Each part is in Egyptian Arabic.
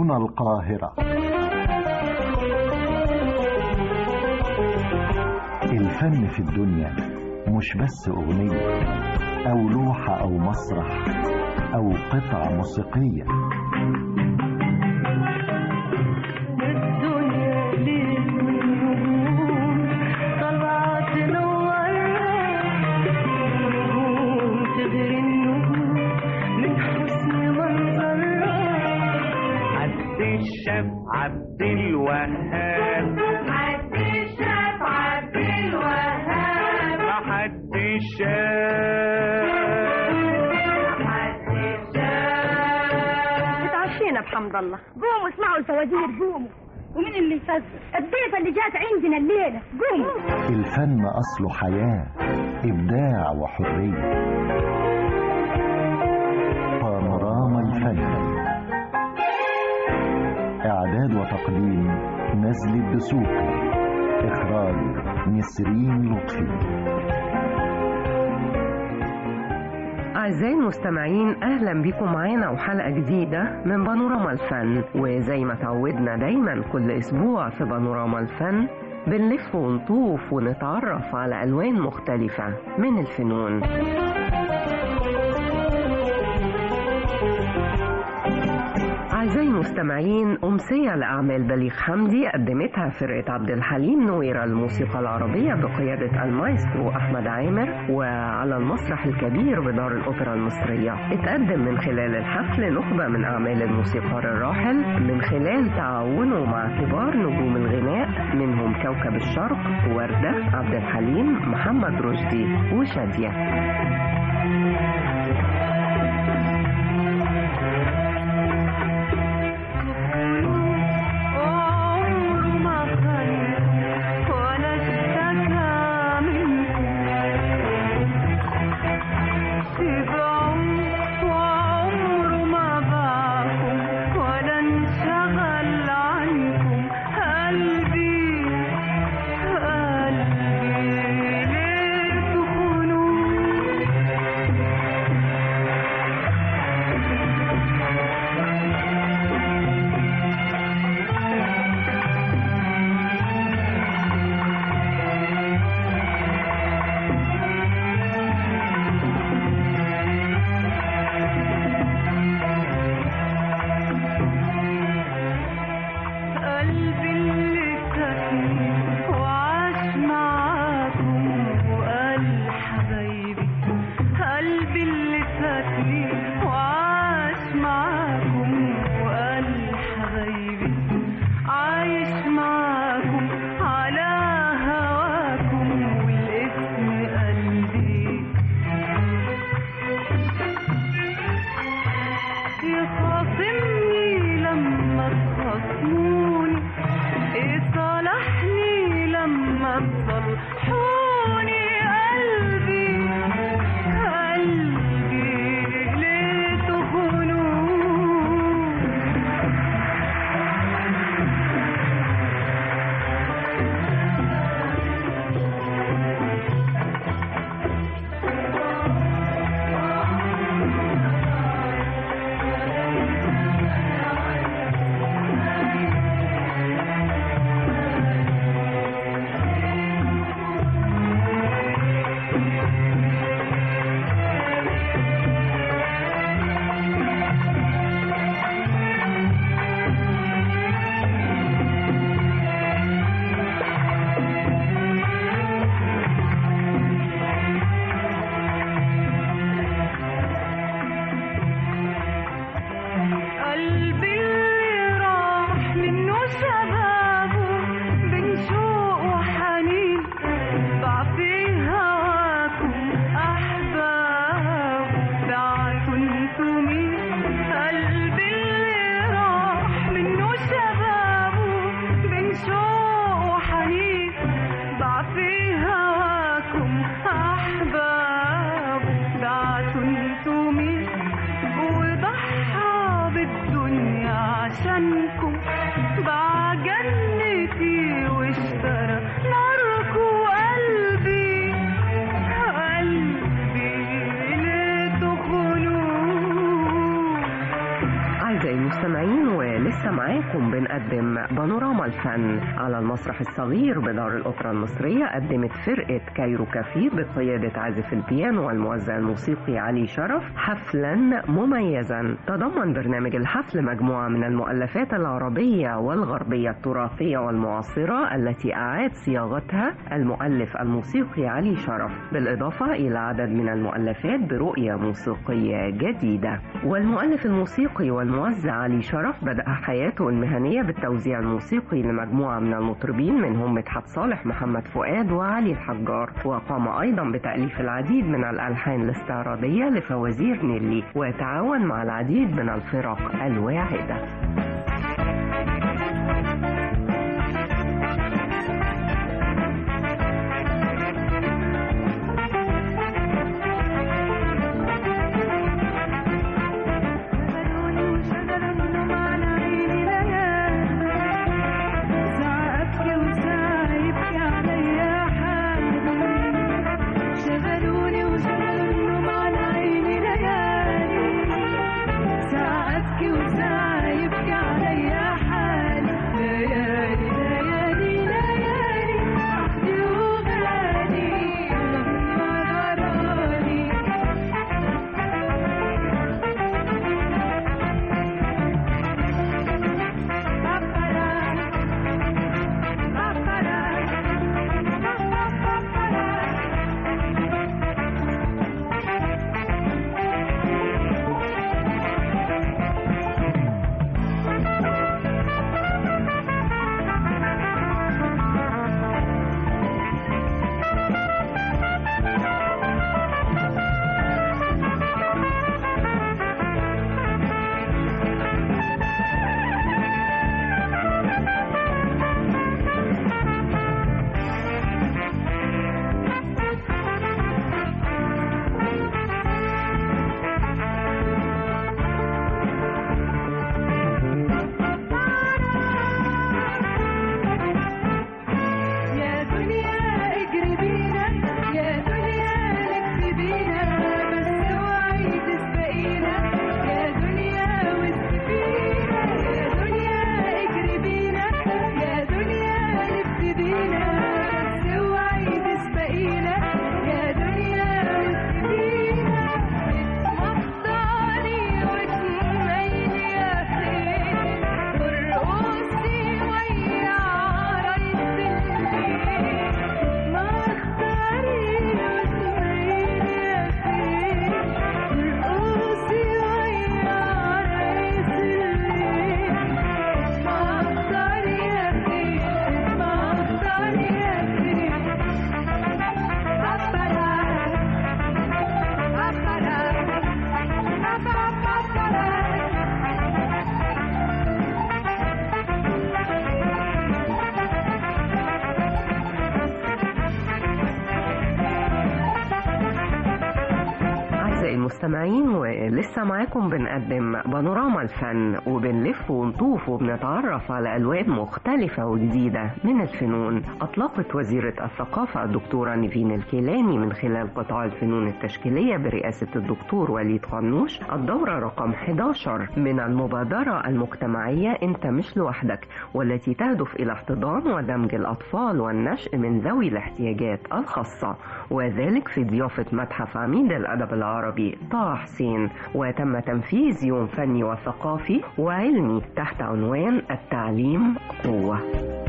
هنا القاهرة الفن في الدنيا مش بس أغنية أو لوحة أو مسرح أو قطعة موسيقية الدنيا ليل ونجوم طلعت نورها نجوم تغري النجوم من حسن منظرها عبد الشاف عبد الوهاب عبد الشاف عبد الوهاب محد الشاف عبد الشاف اتعشينا بحمد الله قوموا اسمعوا الفوازير قوموا ومين اللي يفزر الضيفة اللي جات عندنا الليلة قوموا الفن أصله حياة إبداع وحرية بانوراما الفن إعداد وتقديم نزل الدسوقي إخراج نسرين لطفي أعزائي المستمعين أهلا بكم معانا وحلقة جديدة من بانوراما الفن وزي ما تعودنا دايما كل أسبوع في بانوراما الفن بنلف ونطوف ونتعرف على ألوان مختلفة من الفنون أعزائي المستمعين أمسية لأعمال بليغ حمدي قدمتها فرقة عبد الحليم نويرة الموسيقى العربية بقيادة المايسترو أحمد عامر وعلى المسرح الكبير بدار الأوبرا المصرية اتقدم من خلال الحفل نخبة من أعمال الموسيقار الراحل من خلال تعاونه مع كبار نجوم الغناء منهم كوكب الشرق وردة عبد الحليم محمد رشدي وشادية وعمره ما خير ولا اشتكى منكم شبعوا وعمره ما باعكم ولا انشغل عنكم قلبي قلبي ليه تخونوا قلبي اللي سكن وعاش معاكم وقال حبايبي قلبي اللي سكن وعاش معاكم وقال حبايبي عايش معاكم على هواكم والاسم قلبي يخاصمني لما تخاصموني يصالحني لما تصلحوني قلبي قلبي ليه تخونوني قلبي اللي راح منه شبابه بين شوق وحنين ضاع في هواكم أحباب بعتوا انتوا مين قلبي اللي راح منه شبابه بين شوق وحنين ضاع في هواكم أحباب بعتوا انتوا مين وضحى بالدنيا عشانكم باع جنتي واشترى ناركم قلبي قلبي ليه تخونوه أعزائي المستمعين ولسه ولسه معاكم بنقدم بانوراما الفن على المسرح الصغير بدار الأوبرا المصرية قدمت فرقة كايرو كافيه بقيادة عازف البيانو والموزع الموسيقي علي شرف حفلا مميزا تضمن برنامج الحفل مجموعة من المؤلفات العربية والغربية التراثية والمعاصرة التي أعاد صياغتها المؤلف الموسيقي علي شرف بالإضافة إلى عدد من المؤلفات برؤية موسيقية جديدة والمؤلف الموسيقي والموزع علي شرف بدأ حياته المهنية بالتوزيع الموسيقي لمجموعة من المطربين منهم مدحت صالح محمد فؤاد وعلي الحجار وقام أيضا بتأليف العديد من الألحان الاستعراضية لفوازير نيلي وتعاون مع العديد من الفرق الواعدة شغلوني وشغل النوم على عيني ليالي ساعة أبكي وساعة يبكي عليا حالي شغلوني وشغل النوم على عيني ليالي ساعة أبكي وساعة يبكي عليا حالي ليالي ليالي ليالي وحدي وغالي لما غراني يا دنيا اجري بينا يا دنيا لف بينا بس اوعي تسبقينا يا دنيا واسبقينا يا دنيا اجري بينا يا دنيا لف بينا بس اوعي تسبقينا يا دنيا واسبقينا اتمطري وتميلي يا خير وارقصي ويا عرايس الليل ما اختاري وتميلي يا خير وارقصي ويا عرايس الليل ما اختاري يا خير ما اختاري يا خير أعزائي المستمعين ولسه معاكم بنقدم بانوراما الفن وبنلف ونطوف وبنتعرف على ألوان مختلفة وجديدة من الفنون أطلقت وزيرة الثقافة الدكتورة نيفين الكيلاني من خلال قطاع الفنون التشكيلية برئاسة الدكتور وليد قنوش الدورة رقم 11 من المبادرة المجتمعية أنت مش لوحدك والتي تهدف إلى احتضان ودمج الأطفال والنشء من ذوي الاحتياجات الخاصة وذلك في ضيافة متحف عميد الأدب العربي طه حسين وتم تنفيذ يوم فني وثقافي وعلمي تحت عنوان التعليم قوة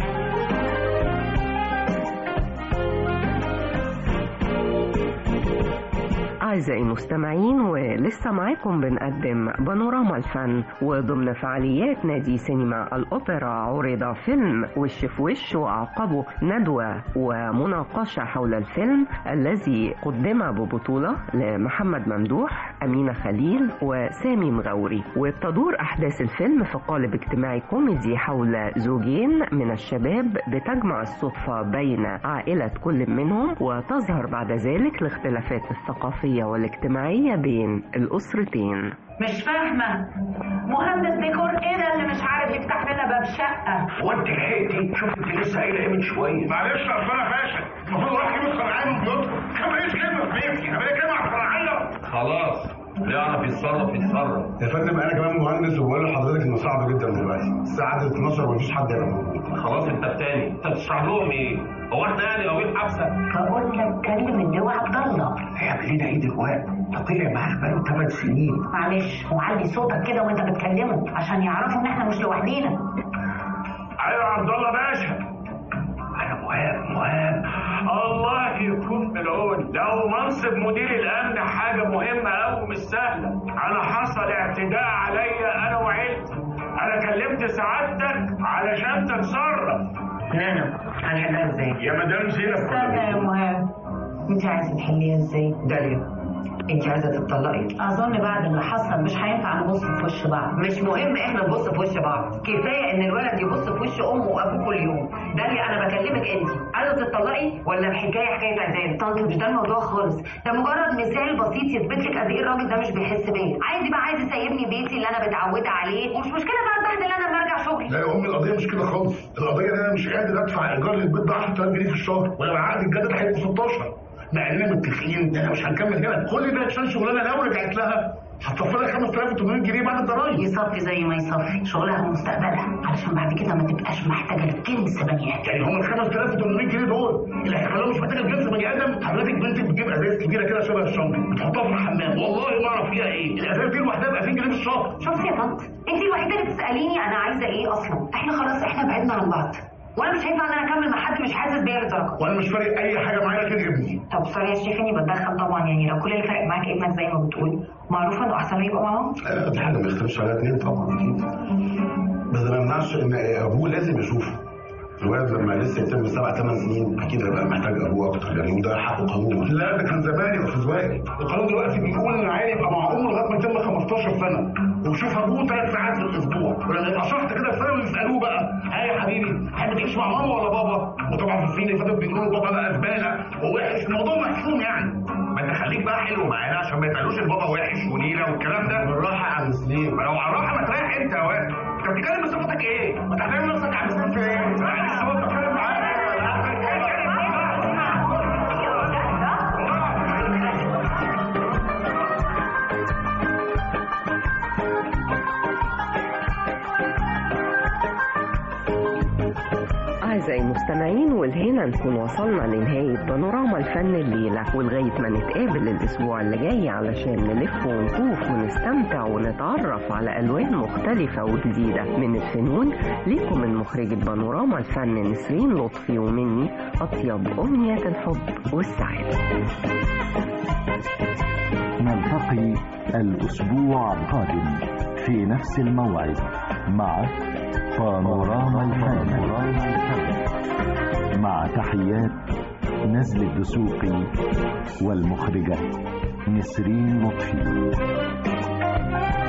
أعزائي المستمعين ولسه معاكم بنقدم بانوراما الفن وضمن فعاليات نادي سينما الأوبرا عرض فيلم وش في وش وأعقبه ندوة ومناقشة حول الفيلم الذي قدم ببطولة لمحمد ممدوح أمينة خليل وسامي مغوري وبتدور أحداث الفيلم في قالب اجتماعي كوميدي حول زوجين من الشباب بتجمع الصدفة بين عائلة كل منهم وتظهر بعد ذلك الاختلافات الثقافية والاجتماعية بين الأسرتين مش فاهمة مهندس ديكور ايه ده اللي مش عارف يفتح لنا باب شقة هو انت لحقتي شوف انت لسه قايله ايه من شويه معلش يا اصل انا فاشل المفروض واحد يبص على عينه بيوت كم ايه كلمه في بيتي انا كلمه على الفرعيه خلاص اللي يعرف يتصرف يتصرف يا فندم انا كمان مهندس وبقول لحضرتك انه صعب جدا دلوقتي الساعه عدت 12 ومفيش حد هنا موجود خلاص انت التاني انت بتشرح لهم ايه؟ هو احنا يعني قاويين حبسه؟ فقلت لك كلم اللواء عبد الله هيعمل لنا ايه دلوقتي؟ ده طلع معاك بقاله 8 سنين معلش وعلي صوتك كده وانت بتكلمه عشان يعرفوا ان احنا مش لوحدينا ايوه يا عبد الله باشا انا مهاب مهاب الله يكون في العون لو منصب مدير الامن حاجه مهمه قوي مش سهله انا حصل اعتداء عليا انا وعيلتي انا كلمت سعادتك علشان تتصرف نانا هنحلها ازاي؟ يا مدام زينب استنى يا مهاب انت عايزه تحليها ازاي؟ داليا انت عايزه تتطلقي اظن بعد اللي حصل مش هينفع نبص في وش بعض مش مهم احنا نبص في وش بعض كفايه ان الولد يبص في وش امه وابوه كل يوم ده اللي انا بكلمك انت عايزه تتطلقي ولا الحكايه حكايه عزال طنط مش ده الموضوع خالص ده مجرد مثال بسيط يثبت لك قد ايه الراجل ده مش بيحس بيا عايز بقى عايز يسيبني بيتي اللي انا متعوده عليه ومش مشكله بقى اتبهدل انا لما ارجع شغلي لا يا امي القضيه مش كده خالص القضيه ان انا مش قادر ادفع ايجار للبيت ب 10000 جنيه في الشهر ولما العقد الجدد هيبقوا 16 مع اننا متفقين ان احنا مش هنكمل هنا كل ده عشان شغلانه لو رجعت لها هتصفي لها 5800 جنيه بعد الضرايب يصفي زي ما يصفي شغلها ومستقبلها علشان بعد كده ما تبقاش محتاجه لجنس بني ادم يعني هم ال 5800 جنيه دول اللي هيخلوها مش محتاجه لجنس بني ادم حضرتك بنتك بتجيب ازايز كبيره كده شبه الشنطه بتحطها في الحمام والله ما اعرف فيها ايه الازايز دي لوحدها ب 2000 جنيه في الشهر شوفي يا طنط انت الوحيده اللي بتساليني انا عايزه ايه اصلا احنا خلاص احنا بعدنا عن بعض وانا مش هينفع ان انا اكمل مع حد مش حاسس بيا للدرجه وانا مش فارق اي حاجه معايا غير ابني طب سوري يا شريف اني بتدخل طبعا يعني لو كل اللي فارق معاك ابنك زي ما بتقول معروف انه احسن له يبقى معاهم آه، دي حاجه ما يختلفش عليها اتنين طبعا اكيد بس ده ما يمنعش ان ابوه لازم يشوفه الولد لما لسه يتم سبع ثمان سنين اكيد هيبقى محتاج ابوه اكتر يعني وده حقه قانوني لا ده كان زمان يا استاذ وائل القانون دلوقتي بيقول ان العيل يبقى مع امه لغايه ما يتم 15 سنه ويشوف ابوه ثلاث ساعات في الاسبوع ولما يبقى شحط كده في سنه يسالوه بقى ها يا حبيبي تحب تعيش مع ماما ولا بابا؟ وطبعا في السنين اللي فاتت بيقولوا بابا بقى زباله ووحش الموضوع محسوم يعني ما انت خليك بقى حلو معانا عشان ما يتقالوش البابا وحش ونيله والكلام ده بالراحه يا عم سليم ما لو على الراحه ما تريح انت يا واد انت بتتكلم بصفتك ايه؟ ما تعتبر نفسك عم سليم في ايه؟ معلش هو بتكلم معاك أعزائي المستمعين والهنا نكون وصلنا لنهاية بانوراما الفن الليلة ولغاية ما نتقابل الأسبوع اللي جاي علشان نلف ونطوف ونستمتع ونتعرف على ألوان مختلفة وجديدة من الفنون ليكم من مخرجة بانوراما الفن نسرين لطفي ومني أطيب أمنية الحب والسعادة نلتقي الأسبوع القادم في نفس الموعد مع بانوراما الفن مع تحيات نزل الدسوقي والمخرجة نسرين لطفي